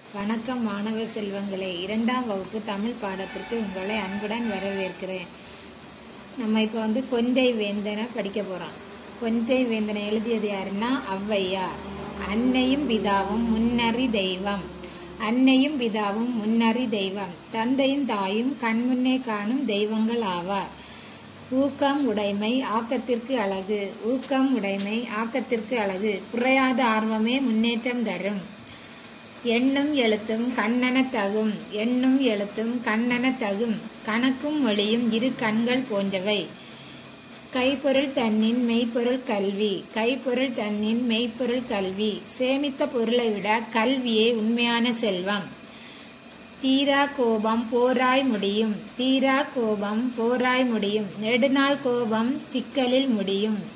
வணக்கம் மாணவ செல்வங்களே இரண்டாம் வகுப்பு தமிழ் பாடத்திற்கு உங்களை அன்புடன் வரவேற்கிறேன் நம்ம இப்போ வந்து கொன்றை வேந்தனை படிக்க போறோம் கொன்றை வேந்தனை எழுதியது யாருன்னா ஔவையார் அன்னையும் பிதாவும் முன்னறி தெய்வம் அன்னையும் பிதாவும் முன்னறி தெய்வம் தந்தையும் தாயும் கண்முன்னே காணும் தெய்வங்கள் ஆவார் ஊக்கம் உடைமை ஆக்கத்திற்கு அழகு ஊக்கம் உடைமை ஆக்கத்திற்கு அழகு குறையாத ஆர்வமே முன்னேற்றம் தரும் எண்ணும் எழுத்தும் கண்ணன தகும் எண்ணும் எழுத்தும் கண்ணன தகும் கணக்கும் மொழியும் இரு கண்கள் போன்றவை கைப்பொருள் தன்னின் மெய்ப்பொருள் கல்வி கைப்பொருள் தன்னின் மெய்ப்பொருள் கல்வி சேமித்த பொருளை விட கல்வியே உண்மையான செல்வம் தீரா கோபம் போராய் முடியும் தீரா கோபம் போராய் முடியும் நெடுநாள் கோபம் சிக்கலில் முடியும்